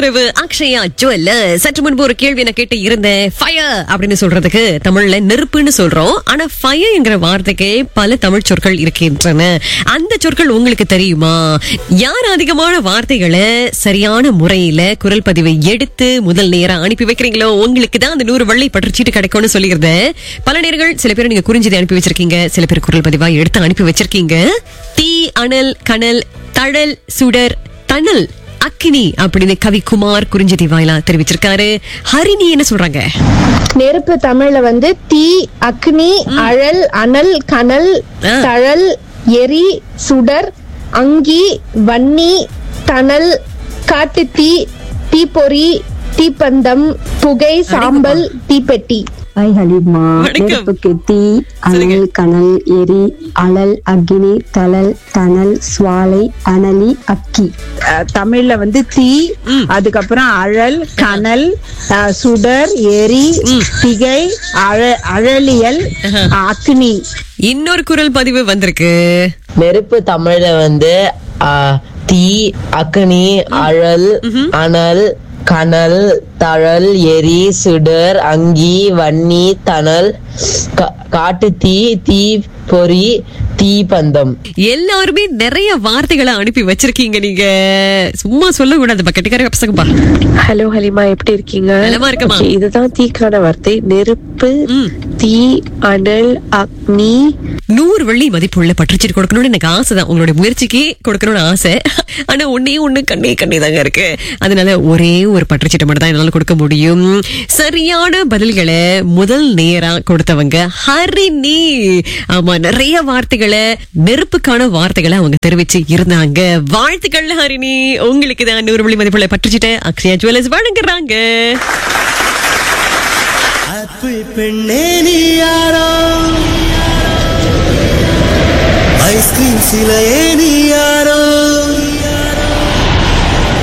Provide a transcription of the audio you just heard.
ஆதரவு அக்ஷயா ஜுவல்ல சற்று முன்பு ஒரு கேள்வி நான் கேட்டு இருந்தேன் ஃபயர் அப்படின்னு சொல்றதுக்கு தமிழ்ல நெருப்புன்னு சொல்றோம் ஆனா ஃபயர் என்கிற வார்த்தைக்கு பல தமிழ் சொற்கள் இருக்கின்றன அந்த சொற்கள் உங்களுக்கு தெரியுமா யார் அதிகமான வார்த்தைகளை சரியான முறையில குரல் பதிவை எடுத்து முதல் நேரம் அனுப்பி வைக்கிறீங்களோ உங்களுக்கு தான் அந்த நூறு வள்ளி பற்றுச்சீட்டு கிடைக்கும்னு சொல்லியிருந்தேன் பல நேர்கள் சில பேர் நீங்க குறிஞ்சதை அனுப்பி வச்சிருக்கீங்க சில பேர் குரல் பதிவா எடுத்து அனுப்பி வச்சிருக்கீங்க தீ அனல் கனல் தழல் சுடர் தணல் அக்கினி அப்படின்னு கவிக்குமார் குறிஞ்சிதி வாயிலா தெரிவிச்சிருக்காரு ஹரிணி என்ன சொல்றாங்க நெருப்பு தமிழ்ல வந்து தீ அக்னி அழல் அனல் கனல் ஆ. தழல் எரி சுடர் அங்கி வன்னி தணல் காட்டுத்தீ தீப்பொறி தீப்பந்தம் புகை சாம்பல் தீப்பெட்டி ஹாய் ஹலிமா வணக்கம். நெருப்புக்கு தீ சொல்லுங்க. அனல் கனல் எரி அனல் அக்னி தழல் தணல் சுவாலை அனலி அக்கி அஹ் தமிழ்ல வந்து தீ அதுக்கப்புறம் அழல் கனல் அஹ் சுடர் எரி திகை அழ அழலியல் அக்னி இன்னொரு குரல் பதிவு வந்திருக்கு நெருப்பு தமிழ்ல வந்து ஆ, தீ அக்னி அழல் அனல் கனல் தழல் எரி சுடர் அங்கி வன்னி தணல் கா- காட்டு தீ தீ பொறி தீப்பந்தம் எல்லாருமே நிறைய வார்த்தைகளை அனுப்பி வச்சிருக்கீங்க நீங்க சும்மா சொல்ல கூடாது கட்டிக்கார பசங்கப்பா ஹலோ ஹலிமா எப்படி இருக்கீங்க நலமா இருக்கேம்மா. Okay, இதுதான் தீக்கான வார்த்தை நெருப்பு ம். தீ அனல் அக்னி நூறு வெள்ளி மதிப்புள்ள பற்றுச்சீட்டு கொடுக்கணும்னு எனக்கு ஆசைதான் உங்களுடைய முயற்சிக்கு கொடுக்கணும்னு ஆசை ஆனா ஒன்னே ஒண்ணு கண்ணே கண்ணே தாங்க இருக்கு அதனால ஒரே ஒரு பற்றுச்சீட்டை மட்டும் தான் என்னால கொடுக்க முடியும் சரியான பதில்களை முதல் நேரா கொடுத்தவங்க ஹரிணி ஆமா நிறைய வார்த்தைகளை நெருப்புக்கான வார்த்தைகளை அவங்க தெரிவிச்சு இருந்தாங்க வாழ்த்துக்கள் ஹரிணி உங்களுக்கு தான் நூறு வெள்ளி மதிப்புள்ள பற்றுச்சீட்டை அக்ஷயா ஜுவல்லர்ஸ் வழங்குறாங்க அப்பு பெண்ணே நீ யாரோ ஐஸ்கிரீம் சிலையே நீ